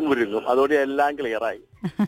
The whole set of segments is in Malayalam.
ഉരുങ്ങും അതോടെ എല്ലാം ക്ലിയർ ആയി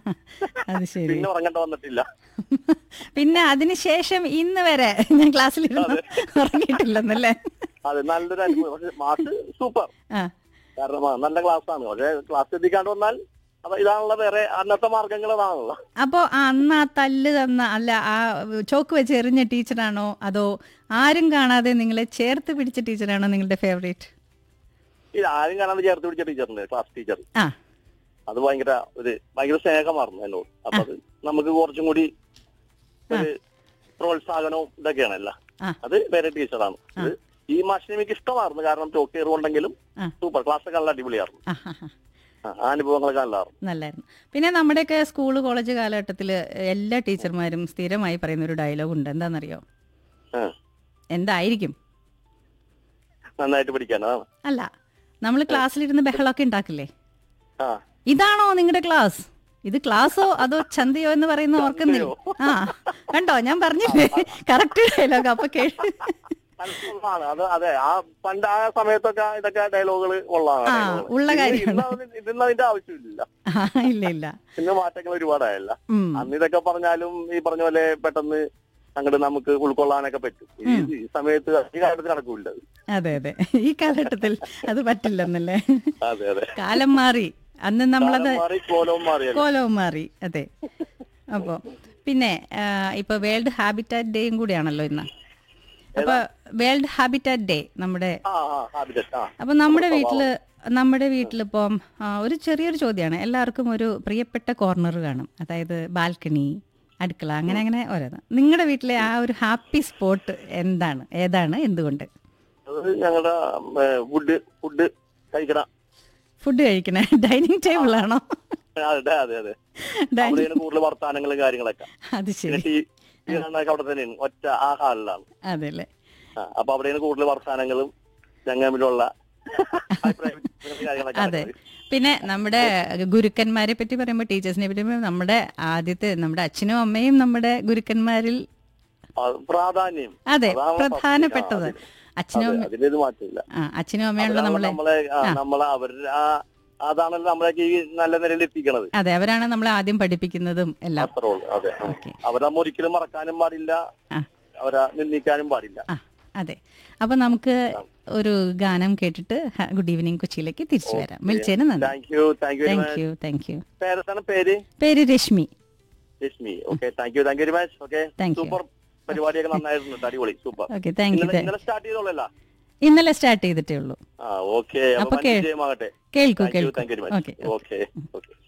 അത് ശരി പിന്നെ ഉറങ്ങേണ്ട വന്നിട്ടില്ല പിന്നെ അതിനുശേഷം ഇന്ന് വരെ ഞാൻ ക്ലാസ്സിലിരുന്ന് ഉറങ്ങിയിട്ടില്ലെന്നല്ലേ അതെ നല്ലൊരു അനുഭവം പക്ഷെ മാഷ് സൂപ്പർ ആ കാരണം ആ, നല്ല ക്ലാസ് ആണ് പക്ഷെ ക്ലാസ് എത്തിക്കാണ്ട് വന്നാൽ അപ്പൊ ഇതാണുള്ള വേറെ അന്നത്തെ മാർഗങ്ങൾ അതാണല്ലോ അപ്പോ ആ അന്ന് ആ തല്ല് തന്ന അല്ല ആ ചോക്ക് വെച്ച് എറിഞ്ഞ ടീച്ചറാണോ അതോ ആരും കാണാതെ നിങ്ങളെ ചേർത്ത് പിടിച്ച ടീച്ചറാണോ നിങ്ങളുടെ ഫേവറേറ്റ് ഇത് ആരും കാണാതെ ചേർത്ത് പിടിച്ച ടീച്ചറുണ്ട് ക്ലാസ് ടീച്ചർ ആ അത് ഭയങ്കര ഒരു ഭയങ്കര സ്നേഹമായിരുന്നു എന്നോട് അപ്പൊ അത് നമുക്ക് കുറച്ചും കൂടി ഒരു പ്രോത്സാഹനവും ഇതൊക്കെയാണല്ല ആ. അത് വേറെ ടീച്ചറാണ് ഇത് ഈ മാഷിനെ എനിക്ക് ഇഷ്ടമായിരുന്നു കാരണം ചോക്ക് കയറുകൊണ്ടെങ്കിലും ആ. സൂപ്പർ ക്ലാസ്സൊക്കെ നല്ല അടിപൊളിയായിരുന്നു ആ ആ, ആ. ആ, ആ അനുഭവങ്ങളൊക്കെ നല്ലതായിരുന്നു നല്ലായിരുന്നു പിന്നെ നമ്മുടെയൊക്കെ സ്കൂൾ കോളേജ് കാലഘട്ടത്തിൽ എല്ലാ ടീച്ചർമാരും സ്ഥിരമായി പറയുന്ന ഒരു ഡയലോഗ് ഉണ്ട് എന്താണെന്നറിയോ ആ. എന്തായിരിക്കും നന്നായിട്ട് പഠിക്കാനാണ് അല്ല നമ്മൾ ക്ലാസ്സിലിരുന്ന് ബഹളമൊക്കെ ഉണ്ടാക്കില്ലേ ആ ഇതാണോ നിങ്ങളുടെ ക്ലാസ് ഇത് ക്ലാസ്സോ അതോ ചന്തയോ എന്ന് പറയുന്ന ഓർക്കുന്നില്ല ആ കണ്ടോ ഞാൻ പറഞ്ഞില്ലേ കറക്റ്റ് ഡയലോഗ് അപ്പൊ കേട്ട് മനസ്സിലുള്ളതാണ്. അത് അതെ ആ പണ്ട് ആ സമയത്തൊക്കെ ഇതൊക്കെ ഡയലോഗുകൾ ഉള്ളതാണ് ആ, dialogue. ഉള്ള ഇന്ന് കാര്യമാണ്. ഇന്ന് അതിന് ഇന്ന് അതിന്റെ ആവശ്യമില്ല ആ, ഇല്ല ഇല്ല ഇന്ന് മാറ്റങ്ങൾ ഒരുപാടായല്ല ഉം അന്ന് ഇതൊക്കെ പറഞ്ഞാലും ഈ പറഞ്ഞ പോലെ പെട്ടെന്ന് അങ്ങോട്ട് നമുക്ക് ഉൾക്കൊള്ളാനൊക്കെ പറ്റും ഈ ഈ സമയത്ത് ഈ കാലത്ത് നടക്കൂല അത്. അതെ അതെ ഈ കാലഘട്ടത്തിൽ അത് പറ്റില്ലെന്നല്ലേ അതെ അതെ കാലം മാറി അന്ന് നമ്മളത് കാലം മാറി കോലവും മാറിയല്ലോ കോലവും മാറി അതെ അപ്പോ പിന്നെ ആ, ഇപ്പൊ വേൾഡ് ഹാബിറ്റാറ്റ് ഡേയും കൂടിയാണല്ലോ ഇന്ന് അപ്പൊ വേൾഡ് ഹാബിറ്റാറ്റ് ഡേ നമ്മുടെ ആ ആ ഹാബിറ്ററ്റ് ആ അപ്പൊ നമ്മുടെ വീട്ടില് നമ്മുടെ വീട്ടിലിപ്പം ആ, ഒരു ചെറിയൊരു ചോദ്യമാണ് എല്ലാവർക്കും ഒരു പ്രിയപ്പെട്ട കോർണർ കാണും അതായത് ബാൽക്കണി അടുക്കള അങ്ങനെ അങ്ങനെ ഓരോന്ന് നിങ്ങളുടെ വീട്ടിലെ ആ ഒരു ഹാപ്പി സ്പോട്ട് എന്താണ് ഏതാണ് എന്തുകൊണ്ട് അത് ഞങ്ങളുടെ ഫുഡ് ഫുഡ് കഴിക്കണ ഫുഡ് കഴിക്കണേ ഡൈനിങ് ടേബിൾ ആണോ അതെ അതെ അതെ ഡൈനിങ് അവിടെയാണ് കൂടുതൽ വർത്താനങ്ങളും കാര്യങ്ങളൊക്കെ അത് പിന്നെ ശരി ടീ കാണാനൊക്കെ അവിടെ തന്നെയാണ് ഒറ്റ ആ ഹാളിലാണ് അതെ അല്ലേ ആ, അപ്പൊ അവിടെയാണ് കൂടുതൽ വർത്താനങ്ങളും ഞങ്ങൾ തമ്മിലുള്ള അഭിപ്രായ കാര്യങ്ങളൊക്കെ അതെ നടക്കുന്നത്. പിന്നെ നമ്മുടെ ഗുരുക്കന്മാരെ പറ്റി പറയുമ്പോൾ ടീച്ചേഴ്സിനെ പറ്റി പറയുമ്പോൾ നമ്മുടെ ആദ്യത്തെ നമ്മുടെ അച്ഛനും അമ്മയും നമ്മുടെ ഗുരുക്കന്മാരിൽ ആ, പ്രാധാന്യം അതെ അതാണ് പ്രധാനപ്പെട്ടത് അതെ. അച്ഛനും അതെ, അമ്മ അതിലൊരു മാറ്റമില്ല ആ അച്ഛനും അമ്മയാണല്ലോ അവരാണ് നമ്മളെ നമ്മളെ ആ, നമ്മളെ അവരുടെ ആ അതാണല്ലോ നമ്മളേക്ക് ഈ നല്ല നിലയിൽ എത്തിക്കണത് അതെ അവരാണ് നമ്മളെ ആദ്യം പഠിപ്പിക്കുന്നതും എല്ലാം അത്രേ ഉള്ളൂ അതെ ആ. ഓക്കെ അവരെ നമ്മ ഒരിക്കലും മറക്കാനും പാടില്ല ആ. അവരെ നിന്ദിക്കാനും പാടില്ല ആ അതെ അപ്പൊ നമുക്ക് ഒരു ഗാനം കേട്ടിട്ട് ഹ- ഗുഡ് ഈവനിങ് കൊച്ചിയിലേക്ക് തിരിച്ചു വരാം വിളിച്ചതിന് നന്ദി thank you thank you very thank much you thank you പേരെന്താണ് പേര് പേര് Reshmi Reshmi okay thank you thank you very much okay Thank you. Super പരിപാടിയൊക്കെ നന്നായിരുന്നു കേട്ടോ. അടിപൊളി സൂപ്പർ ഓക്കെ താങ്ക് യു ഇന്നലെ ഇന്നലെ സ്റ്റാർട്ട് ചെയ്തോളല്ല ഇന്നലെ സ്റ്റാർട്ട് ചെയ്തിട്ടേ ഉള്ളൂ ആ ഓക്കെ അപ്പൊ അപ്പൊ കേ- വിജയമാകട്ടെ കേൾക്കൂ താങ്ക് യു കേൾക്കൂ thank you very okay much okay okay